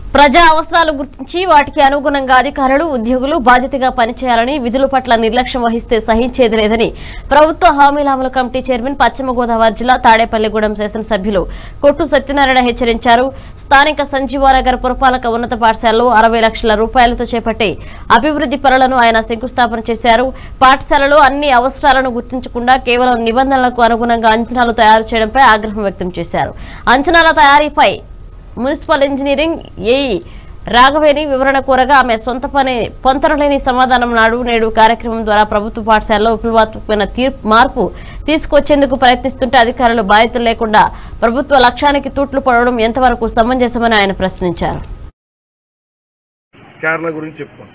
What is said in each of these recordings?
ప్రజా అవసరాలు గుర్తించి వాటికి అనుగుణంగా అధికారులు ఉద్యోగులు బాధ్యతగా పనిచేయాలని విధుల పట్ల నిర్లక్ష్యం వహిస్తే సహించేది లేదని ప్రభుత్వ హామీల అమలు కమిటీ చైర్మన్ పశ్చిమ గోదావరి జిల్లా తాడేపల్లిగూడెం శాసనసభ్యులు కొట్టు సత్యనారాయణ హెచ్చరించారు స్థానిక సంజీవానగర్ పురపాలక ఉన్నత పాఠశాలలో అరవై లక్షల రూపాయలతో చేపట్టే అభివృద్ధి పనులను ఆయన శంకుస్థాపన చేశారు పాఠశాలలో అన్ని అవసరాలను గుర్తించకుండా కేవలం నిబంధనలకు అనుగుణంగా అంచనాలు తయారు చేయడంపై ఆగ్రహం వ్యక్తం చేశారు అంచనాల తయారీపై మున్సిపల్ ఇంజనీరింగ్ ఏఈ రాఘవేణి వివరణ కోరగా ఆమె సొంత పని పొంతనలేని సమాధానం నాడు నేడు కార్యక్రమం ద్వారా ప్రభుత్వ పాఠశాలలో విప్లవాత్మకమైన తీర్పు మార్పు తీసుకొచ్చేందుకు ప్రయత్నిస్తుంటే అధికారులు బాధ్యతలు లేకుండా ప్రభుత్వ లక్ష్యానికి తూట్లు పడడం ఎంతవరకు సమంజసమని ఆయన ప్రశ్నించారు కేరళ గురించి చెప్పుకోండి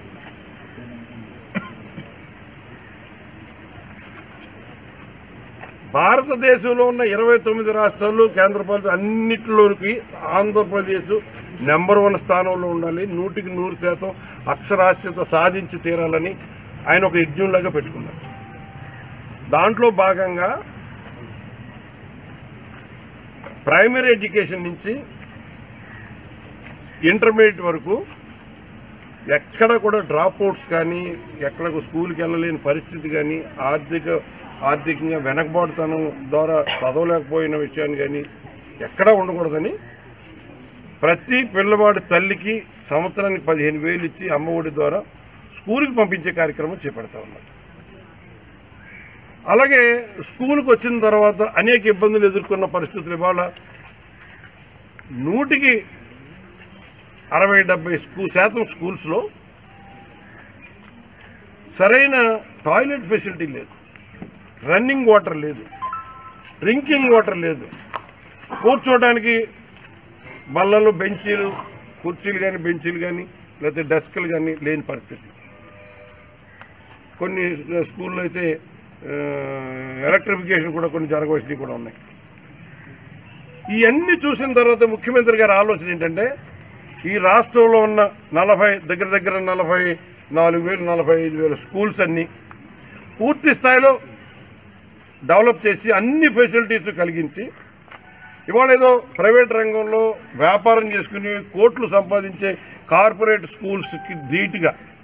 భారతదేశంలో ఉన్న ఇరవై తొమ్మిది రాష్ట్రాలు కేంద్రపాలిత అన్నిటిలోనికి ఆంధ్రప్రదేశ్ నెంబర్ వన్ స్థానంలో ఉండాలి నూటికి నూరు శాతం అక్షరాస్యత సాధించి తీరాలని ఆయన ఒక యజ్ఞంలాగా పెట్టుకున్నారు దాంట్లో భాగంగా ప్రైమరీ ఎడ్యుకేషన్ నుంచి ఇంటర్మీడియట్ వరకు ఎక్కడ కూడా డ్రాప్ అవుట్స్ కానీ ఎక్కడ స్కూల్కి వెళ్ళలేని పరిస్థితి కానీ ఆర్థిక ఆర్థికంగా వెనకబాటుతనం ద్వారా చదవలేకపోయిన విషయాన్ని కానీ ఎక్కడా ఉండకూడదని ప్రతి పిల్లవాడి తల్లికి సంవత్సరానికి పదిహేను వేలు ఇచ్చి అమ్మఒడి ద్వారా స్కూల్కి పంపించే కార్యక్రమం చేపడతా ఉన్నారు అలాగే స్కూల్కి వచ్చిన తర్వాత అనేక ఇబ్బందులు ఎదుర్కొన్న పరిస్థితులు ఇవాళ నూటికి అరవై డెబ్బై స్కూ శాతం స్కూల్స్లో సరైన టాయిలెట్ ఫెసిలిటీ లేదు రన్నింగ్ వాటర్ లేదు డ్రింకింగ్ వాటర్ లేదు కూర్చోవడానికి బల్లలు బెంచీలు కుర్చీలు కానీ బెంచీలు కానీ లేకపోతే డెస్క్లు కానీ లేని పరిస్థితి కొన్ని స్కూల్లో అయితే ఆ, ఎలక్ట్రిఫికేషన్ కూడా కొన్ని జరగవలసినవి కూడా ఉన్నాయి ఇవన్నీ చూసిన తర్వాత ముఖ్యమంత్రి గారి ఆలోచన ఏంటంటే ఈ రాష్ట్రంలో ఉన్న నలభై దగ్గర దగ్గర నలభై నాలుగు వేలు నలభై ఐదు వేల స్కూల్స్ అన్ని పూర్తి స్థాయిలో డెవలప్ చేసి అన్ని ఫెసిలిటీస్ కలిగించి ఇవాళ ఏదో ప్రైవేట్ రంగంలో వ్యాపారం చేసుకుని కోట్లు సంపాదించే కార్పొరేట్ స్కూల్స్కి ధీటుగా